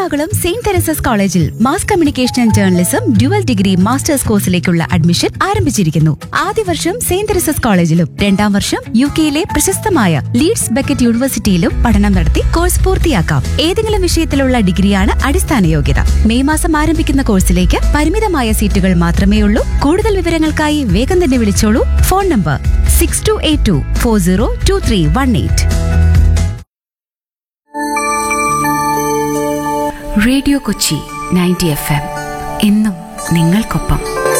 Ernakulam saint Teresa's കോളേജിൽ mass communication and journalism dual degree masters കോഴ്സിലേക്കുള്ള admission ആരംഭിച്ചിരിക്കുന്നു ആദ്യ വർഷം സെയിന്റ് തെരേസസ് കോളേജിലും രണ്ടാം വർഷം യു കെയിലെ പ്രശസ്തമായ ലീഡ്സ് ബക്കറ്റ് യൂണിവേഴ്സിറ്റിയിലും പഠനം നടത്തി കോഴ്സ് പൂർത്തിയാക്കാം ഏതെങ്കിലും വിഷയത്തിലുള്ള ഡിഗ്രിയാണ് അടിസ്ഥാന യോഗ്യത മെയ് മാസം ആരംഭിക്കുന്ന കോഴ്സിലേക്ക് പരിമിതമായ സീറ്റുകൾ മാത്രമേ ഉള്ളൂ കൂടുതൽ വിവരങ്ങൾക്കായി വേഗം തന്നെ വിളിച്ചോളൂ phone number six two eight two four zero two three one eight radio Kochi ninety F M എന്നും നിങ്ങൾക്കൊപ്പം